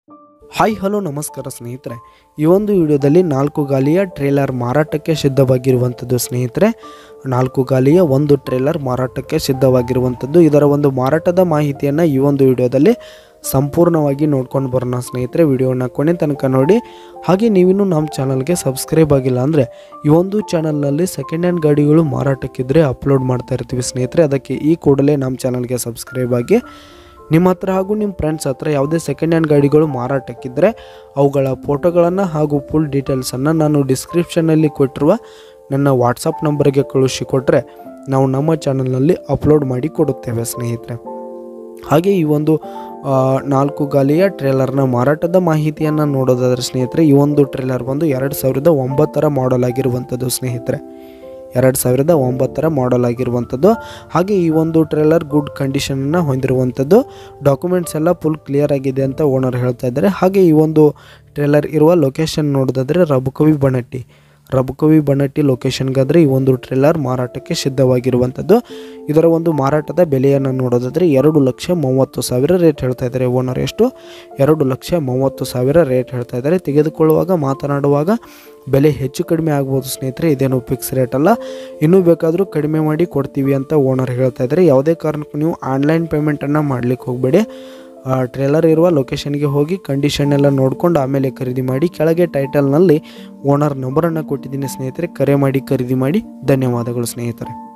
hi hello ನಮಸ್ಕಾರ ಸ್ನೇಹಿತರೆ ಈ ಒಂದು ವಿಡಿಯೋದಲ್ಲಿ ನಾಲ್ಕು ಗಾಲಿಯ ಟ್ರೇಲರ್ ಮಾರಾಟಕ್ಕೆ ಸಿದ್ಧವಾಗಿರುವಂಥದ್ದು ಸ್ನೇಹಿತರೆ ನಾಲ್ಕು ಗಾಲಿಯ ಒಂದು ಟ್ರೇಲರ್ ಮಾರಾಟಕ್ಕೆ ಸಿದ್ಧವಾಗಿರುವಂಥದ್ದು ಇದರ ಒಂದು ಮಾರಾಟದ ಮಾಹಿತಿಯನ್ನು ಈ ಒಂದು ವಿಡಿಯೋದಲ್ಲಿ ಸಂಪೂರ್ಣವಾಗಿ ನೋಡ್ಕೊಂಡು ಬರೋಣ ಸ್ನೇಹಿತರೆ ವಿಡಿಯೋನ ಕೊನೆ ತನಕ ನೋಡಿ ಹಾಗೆ ನೀವಿನ್ನೂ ನಮ್ಮ ಚಾನಲ್ಗೆ ಸಬ್ಸ್ಕ್ರೈಬ್ ಆಗಿಲ್ಲ ಅಂದರೆ ಈ ಒಂದು ಚಾನಲ್ನಲ್ಲಿ ಸೆಕೆಂಡ್ ಹ್ಯಾಂಡ್ ಗಾಡಿಗಳು ಮಾರಾಟಕ್ಕಿದ್ರೆ ಅಪ್ಲೋಡ್ ಮಾಡ್ತಾ ಇರ್ತೀವಿ ಸ್ನೇಹಿತರೆ ಅದಕ್ಕೆ ಈ ಕೂಡಲೇ ನಮ್ಮ ಚಾನಲ್ಗೆ ಸಬ್ಸ್ಕ್ರೈಬ್ ಆಗಿ ನಿಮ್ಮ ಹತ್ರ ಹಾಗೂ ನಿಮ್ಮ ಫ್ರೆಂಡ್ಸ್ ಹತ್ರ ಯಾವುದೇ ಸೆಕೆಂಡ್ ಹ್ಯಾಂಡ್ ಗಾಡಿಗಳು ಮಾರಾಟಕ್ಕಿದ್ದರೆ ಅವುಗಳ ಫೋಟೋಗಳನ್ನು ಹಾಗೂ ಫುಲ್ ಡೀಟೇಲ್ಸನ್ನು ನಾನು ಡಿಸ್ಕ್ರಿಪ್ಷನ್ನಲ್ಲಿ ಕೊಟ್ಟಿರುವ ನನ್ನ ವಾಟ್ಸಪ್ ನಂಬರ್ಗೆ ಕಳುಹಿಸಿಕೊಟ್ರೆ ನಾವು ನಮ್ಮ ಚಾನಲ್ನಲ್ಲಿ ಅಪ್ಲೋಡ್ ಮಾಡಿ ಕೊಡುತ್ತೇವೆ ಸ್ನೇಹಿತರೆ ಹಾಗೆ ಈ ಒಂದು ಆ, ನಾಲ್ಕು ಗಾಲಿಯ ಟ್ರೇಲರ್ನ ಮಾರಾಟದ ಮಾಹಿತಿಯನ್ನು ನೋಡೋದಾದ್ರೆ ಸ್ನೇಹಿತರೆ ಈ ಒಂದು ಟ್ರೇಲರ್ ಬಂದು ಎರಡು ಸಾವಿರದ ಒಂಬತ್ತರ ಮಾಡಲ್ ಆಗಿರುವಂಥದ್ದು ಸ್ನೇಹಿತರೆ ಎರಡು ಸಾವಿರದ ಒಂಬತ್ತರ ಮಾಡಲ್ ಆಗಿರುವಂಥದ್ದು ಹಾಗೆ ಈ ಒಂದು ಟ್ರೇಲರ್ ಗುಡ್ ಕಂಡೀಷನನ್ನು ಹೊಂದಿರುವಂಥದ್ದು ಡಾಕ್ಯುಮೆಂಟ್ಸ್ ಎಲ್ಲ ಫುಲ್ ಕ್ಲಿಯರ್ ಆಗಿದೆ ಅಂತ ಓನರ್ ಹೇಳ್ತಾ ಇದ್ದಾರೆ ಹಾಗೆ ಈ ಒಂದು ಟ್ರೇಲರ್ ಇರುವ ಲೊಕೇಶನ್ ನೋಡೋದಾದರೆ ರಬುಕವಿ ಬಣಟ್ಟಿ ರಬುಕವಿ ಬಣಟ್ಟಿ ಲೊಕೇಶನ್ಗಾದರೆ ಈ ಒಂದು ಟ್ರೇಲರ್ ಮಾರಾಟಕ್ಕೆ ಸಿದ್ಧವಾಗಿರುವಂಥದ್ದು ಇದರ ಒಂದು ಮಾರಾಟದ ಬೆಲೆಯನ್ನು ನೋಡೋದಾದರೆ ಎರಡು ಲಕ್ಷ ಮೂವತ್ತು ಸಾವಿರ ರೇಟ್ ಹೇಳ್ತಾ ಇದ್ದಾರೆ ಓನರ್ ಎಷ್ಟು ಎರಡು ಲಕ್ಷ ಮೂವತ್ತು ಸಾವಿರ ರೇಟ್ ಹೇಳ್ತಾ ಇದ್ದಾರೆ ತೆಗೆದುಕೊಳ್ಳುವಾಗ ಮಾತನಾಡುವಾಗ ಬೆಲೆ ಹೆಚ್ಚು ಕಡಿಮೆ ಆಗ್ಬೋದು ಸ್ನೇಹಿತರೆ ಇದೇನು ಫಿಕ್ಸ್ ರೇಟ್ ಅಲ್ಲ ಇನ್ನೂ ಬೇಕಾದರೂ ಕಡಿಮೆ ಮಾಡಿ ಕೊಡ್ತೀವಿ ಅಂತ ಓನರ್ ಹೇಳ್ತಾ ಇದ್ದಾರೆ ಯಾವುದೇ ಕಾರಣಕ್ಕೂ ನೀವು ಆನ್ಲೈನ್ ಪೇಮೆಂಟನ್ನು ಮಾಡಲಿಕ್ಕೆ ಹೋಗಬೇಡಿ ಟ್ರೇಲರ್ ಇರುವ ಲೊಕೇಶನ್ಗೆ ಹೋಗಿ ಕಂಡೀಷನ್ ಎಲ್ಲ ನೋಡ್ಕೊಂಡು ಆಮೇಲೆ ಖರೀದಿ ಮಾಡಿ ಕೆಳಗೆ ಟೈಟಲ್ನಲ್ಲಿ ಓನರ್ ನಂಬರನ್ನು ಕೊಟ್ಟಿದ್ದೀನಿ ಸ್ನೇಹಿತರೆ ಕರೆ ಮಾಡಿ ಖರೀದಿ ಮಾಡಿ ಧನ್ಯವಾದಗಳು ಸ್ನೇಹಿತರೆ